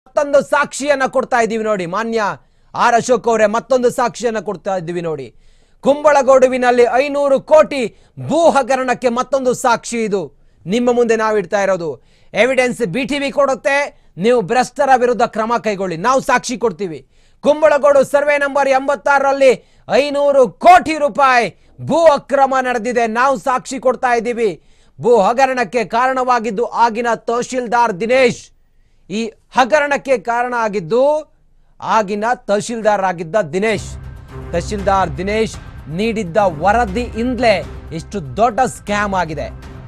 ಮತ್ತೊಂದು ಸಾಕ್ಷಿಯನ್ನ ಕೊಡ್ತಾ ಇದ್ದೀವಿ ನೋಡಿ ಮಾನ್ಯ ಆರ್ ಅಶೋಕ್ ಅವರೇ ಮತ್ತೊಂದು ಸಾಕ್ಷಿಯನ್ನ ಕೊಡ್ತಾ ಇದ್ದೀವಿ ನೋಡಿ ಕುಂಬಳಗೌಡುವಿನಲ್ಲಿ ಐನೂರು ಕೋಟಿ ಭೂ ಹಗರಣಕ್ಕೆ ಮತ್ತೊಂದು ಸಾಕ್ಷಿ ಇದು ನಿಮ್ಮ ಮುಂದೆ ನಾವು ಇಡ್ತಾ ಇರೋದು ಎವಿಡೆನ್ಸ್ ಬಿ ಟಿವಿ ಕೊಡುತ್ತೆ ನೀವು ಭ್ರಷ್ಟರ ವಿರುದ್ಧ ಕ್ರಮ ಕೈಗೊಳ್ಳಿ ನಾವು ಸಾಕ್ಷಿ ಕೊಡ್ತೀವಿ ಕುಂಬಳಗೋಡು ಸರ್ವೆ ನಂಬರ್ ಎಂಬತ್ತಾರರಲ್ಲಿ ಐನೂರು ಕೋಟಿ ರೂಪಾಯಿ ಭೂ ಅಕ್ರಮ ನಡೆದಿದೆ ನಾವು ಸಾಕ್ಷಿ ಕೊಡ್ತಾ ಇದ್ದೀವಿ ಭೂ ಹಗರಣಕ್ಕೆ ಕಾರಣವಾಗಿದ್ದು ಆಗಿನ ತಹಶೀಲ್ದಾರ್ ದಿನೇಶ್ ಈ ಹಗರಣಕ್ಕೆ ಕಾರಣ ಆಗಿದ್ದು ಆಗಿನ ತಹಶೀಲ್ದಾರ್ ಆಗಿದ್ದ ದಿನೇಶ್ ತಹಶೀಲ್ದಾರ್ ದಿನೇಶ್ ನೀಡಿದ್ದ ವರದಿಯಿಂದಲೇ ಇಷ್ಟು ದೊಡ್ಡ ಸ್ಕ್ಯಾಮ್ ಆಗಿದೆ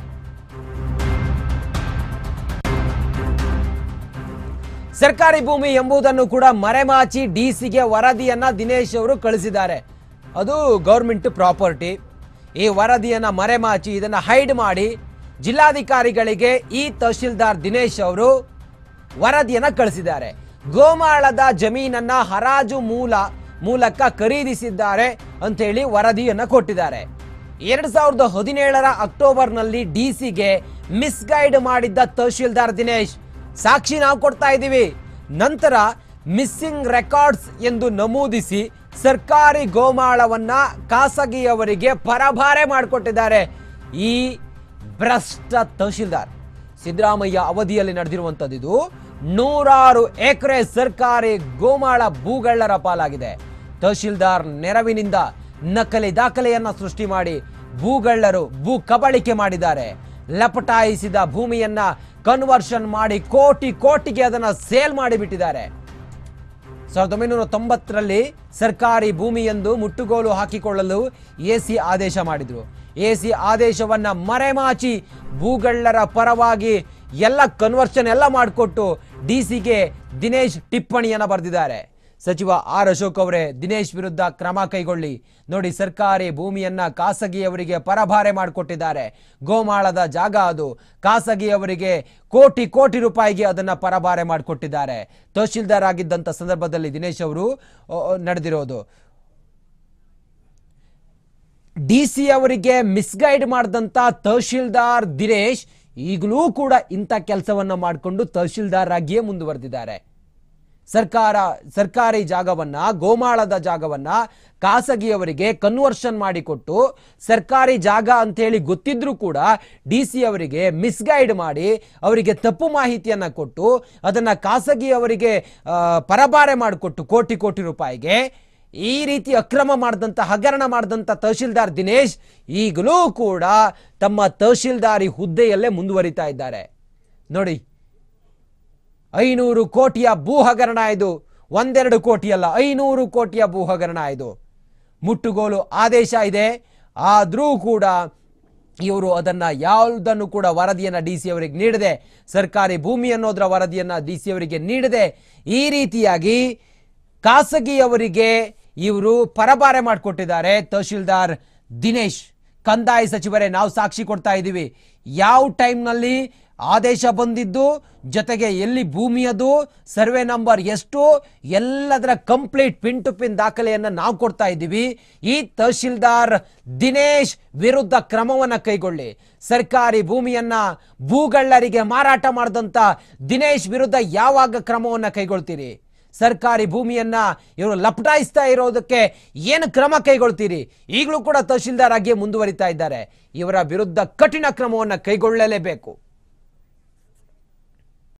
ಸರ್ಕಾರಿ ಭೂಮಿ ಎಂಬುದನ್ನು ಕೂಡ ಮರೆಮಾಚಿ ಡಿಸಿಗೆ ವರದಿಯನ್ನ ದಿನೇಶ್ ಅವರು ಕಳಿಸಿದ್ದಾರೆ ಅದು ಗೌರ್ಮೆಂಟ್ ಪ್ರಾಪರ್ಟಿ ಈ ವರದಿಯನ್ನ ಮರೆಮಾಚಿ ಇದನ್ನ ಹೈಡ್ ಮಾಡಿ ಜಿಲ್ಲಾಧಿಕಾರಿಗಳಿಗೆ ಈ ತಹಶೀಲ್ದಾರ್ ದಿನೇಶ್ ಅವರು ವರದಿಯನ್ನ ಕಳಿಸಿದ್ದಾರೆ ಗೋಮಾಳದ ಜಮೀನನ್ನ ಹರಾಜು ಮೂಲ ಮೂಲಕ ಖರೀದಿಸಿದ್ದಾರೆ ಅಂತೇಳಿ ವರದಿಯನ್ನ ಕೊಟ್ಟಿದ್ದಾರೆ ಎರಡ್ ಸಾವಿರದ ಹದಿನೇಳರ ಅಕ್ಟೋಬರ್ನಲ್ಲಿ ಡಿಸಿಗೆ ಮಿಸ್ಗೈಡ್ ಮಾಡಿದ್ದ ತಹಶೀಲ್ದಾರ್ ದಿನೇಶ್ ಸಾಕ್ಷಿ ನಾವು ಕೊಡ್ತಾ ಇದ್ದೀವಿ ನಂತರ ಮಿಸ್ಸಿಂಗ್ ರೆಕಾರ್ಡ್ಸ್ ಎಂದು ನಮೂದಿಸಿ ಸರ್ಕಾರಿ ಗೋಮಾಳವನ್ನ ಖಾಸಗಿಯವರಿಗೆ ಪರಭಾರೆ ಮಾಡಿಕೊಟ್ಟಿದ್ದಾರೆ ಈ ಭ್ರಷ್ಟ ತಹಶೀಲ್ದಾರ್ ಸಿದ್ದರಾಮಯ್ಯ ಅವಧಿಯಲ್ಲಿ ನಡೆದಿರುವಂಥದ್ದು ಇದು ನೂರಾರು ಎಕರೆ ಸರ್ಕಾರಿ ಗೋಮಾಳ ಭೂಗಳ್ಳರ ಪಾಲಾಗಿದೆ ತಹಶೀಲ್ದಾರ್ ನೆರವಿನಿಂದ ನಕಲಿ ದಾಖಲೆಯನ್ನ ಸೃಷ್ಟಿ ಮಾಡಿ ಭೂಗಳ್ಳರು ಭೂ ಕಬಳಿಕೆ ಮಾಡಿದ್ದಾರೆ ಲಪಟಾಯಿಸಿದ ಭೂಮಿಯನ್ನ ಕನ್ವರ್ಷನ್ ಮಾಡಿ ಕೋಟಿ ಕೋಟಿಗೆ ಅದನ್ನ ಸೇಲ್ ಮಾಡಿಬಿಟ್ಟಿದ್ದಾರೆ ಸಾವಿರದ ಒಂಬೈನೂರ ತೊಂಬತ್ತರಲ್ಲಿ ಸರ್ಕಾರಿ ಭೂಮಿ ಎಂದು ಮುಟ್ಟುಗೋಲು ಹಾಕಿಕೊಳ್ಳಲು ಎಸಿ ಆದೇಶ ಮಾಡಿದ್ರು ಎಸಿ ಆದೇಶವನ್ನ ಮರೆಮಾಚಿ ಭೂಗಳ್ಳರ ಪರವಾಗಿ ಎಲ್ಲ ಕನ್ವರ್ಷನ್ ಎಲ್ಲ ಮಾಡಿಕೊಟ್ಟು ಡಿ ಸಿಗೆ ದಿನೇಶ್ ಟಿಪ್ಪಣಿಯನ್ನ ಬರೆದಿದ್ದಾರೆ ಸಚಿವ ಆರ್ ಅಶೋಕ್ ಅವರೇ ದಿನೇಶ್ ವಿರುದ್ಧ ಕ್ರಮ ಕೈಗೊಳ್ಳಿ ನೋಡಿ ಸರ್ಕಾರಿ ಭೂಮಿಯನ್ನ ಖಾಸಗಿಯವರಿಗೆ ಪರಭಾರೆ ಮಾಡಿಕೊಟ್ಟಿದ್ದಾರೆ ಗೋಮಾಳದ ಜಾಗ ಅದು ಖಾಸಗಿಯವರಿಗೆ ಕೋಟಿ ಕೋಟಿ ರೂಪಾಯಿಗೆ ಅದನ್ನ ಪರಭಾರೆ ಮಾಡಿಕೊಟ್ಟಿದ್ದಾರೆ ತಹಶೀಲ್ದಾರ್ ಆಗಿದ್ದಂಥ ಸಂದರ್ಭದಲ್ಲಿ ದಿನೇಶ್ ಅವರು ಅ, ಅ, ನಡೆದಿರೋದು ಡಿ ಸಿ ಅವರಿಗೆ ಮಿಸ್ಗೈಡ್ ಮಾಡಿದಂಥ ತಹಶೀಲ್ದಾರ್ ದಿನೇಶ್ ಈಗಲೂ ಕೂಡ ಇಂಥ ಕೆಲಸವನ್ನ ಮಾಡಿಕೊಂಡು ತಹಶೀಲ್ದಾರ್ ಆಗಿಯೇ ಮುಂದುವರೆದಿದ್ದಾರೆ ಸರ್ಕಾರ ಸರ್ಕಾರಿ ಜಾಗವನ್ನ ಗೋಮಾಳದ ಜಾಗವನ್ನ ಖಾಸಗಿಯವರಿಗೆ ಕನ್ವರ್ಷನ್ ಮಾಡಿಕೊಟ್ಟು ಸರ್ಕಾರಿ ಜಾಗ ಅಂತೇಳಿ ಗೊತ್ತಿದ್ರೂ ಕೂಡ ಡಿ ಸಿ ಅವರಿಗೆ ಮಿಸ್ಗೈಡ್ ಮಾಡಿ ಅವರಿಗೆ ತಪ್ಪು ಮಾಹಿತಿಯನ್ನ ಕೊಟ್ಟು ಅದನ್ನ ಖಾಸಗಿಯವರಿಗೆ ಆ, ಪರಭಾರೆ ಮಾಡಿಕೊಟ್ಟು ಕೋಟಿ ಕೋಟಿ ರೂಪಾಯಿಗೆ ಈ ರೀತಿ ಅಕ್ರಮ ಮಾಡಿದಂಥ ಹಗರಣ ಮಾಡಿದಂಥ ತಹಶೀಲ್ದಾರ್ ದಿನೇಶ್ ಈಗಲೂ ಕೂಡ ತಮ್ಮ ತಹಶೀಲ್ದಾರಿ ಹುದ್ದೆಯಲ್ಲೇ ಮುಂದುವರಿತಾ ಇದ್ದಾರೆ ನೋಡಿ ಐನೂರು ಕೋಟಿಯ ಭೂ ಹಗರಣ ಇದು ಒಂದೆರಡು ಕೋಟಿ ಅಲ್ಲ ಐನೂರು ಕೋಟಿಯ ಭೂ ಹಗರಣ ಇದು ಮುಟ್ಟುಗೋಲು ಆದೇಶ ಇದೆ ಆದರೂ ಕೂಡ ಇವರು ಅದನ್ನ ಯಾವುದನ್ನು ಕೂಡ ವರದಿಯನ್ನ ಡಿ ಸಿ ಅವರಿಗೆ ನೀಡದೆ ಸರ್ಕಾರಿ ಭೂಮಿ ಅನ್ನೋದರ ವರದಿಯನ್ನ ಡಿ ಸಿ ಅವರಿಗೆ ನೀಡದೆ ಈ ರೀತಿಯಾಗಿ ಖಾಸಗಿಯವರಿಗೆ ಇವರು ಪರಭಾರೆ ಮಾಡಿಕೊಟ್ಟಿದ್ದಾರೆ ತಹಶೀಲ್ದಾರ್ ದಿನೇಶ್ ಕಂದಾಯ ಸಚಿವರೇ ನಾವು ಸಾಕ್ಷಿ ಕೊಡ್ತಾ ಇದ್ದೀವಿ ಯಾವ ಟೈಮ್ನಲ್ಲಿ ಆದೇಶ ಬಂದಿದ್ದು ಜೊತೆಗೆ ಎಲ್ಲಿ ಭೂಮಿಯದು ಸರ್ವೆ ನಂಬರ್ ಎಷ್ಟು ಎಲ್ಲದರ ಕಂಪ್ಲೀಟ್ ಪಿನ್ ಟು ಪಿನ್ ದಾಖಲೆಯನ್ನು ನಾವು ಕೊಡ್ತಾ ಇದ್ದೀವಿ ಈ ತಹಶೀಲ್ದಾರ್ ದಿನೇಶ್ ವಿರುದ್ಧ ಕ್ರಮವನ್ನು ಕೈಗೊಳ್ಳಿ ಸರ್ಕಾರಿ ಭೂಮಿಯನ್ನ ಭೂಗಳ್ಳರಿಗೆ ಮಾರಾಟ ಮಾಡಿದಂಥ ದಿನೇಶ್ ವಿರುದ್ಧ ಯಾವಾಗ ಕ್ರಮವನ್ನು ಕೈಗೊಳ್ತೀರಿ ಸರ್ಕಾರಿ ಭೂಮಿಯನ್ನ ಇವರು ಲಪಟಾಯಿಸ್ತಾ ಇರೋದಕ್ಕೆ ಏನು ಕ್ರಮ ಕೈಗೊಳ್ತೀರಿ ಈಗಲೂ ಕೂಡ ತಹಶೀಲ್ದಾರ್ ಆಗಿಯೇ ಮುಂದುವರಿತಾ ಇದ್ದಾರೆ ಇವರ ವಿರುದ್ಧ ಕಠಿಣ ಕ್ರಮವನ್ನು ಕೈಗೊಳ್ಳಲೇಬೇಕು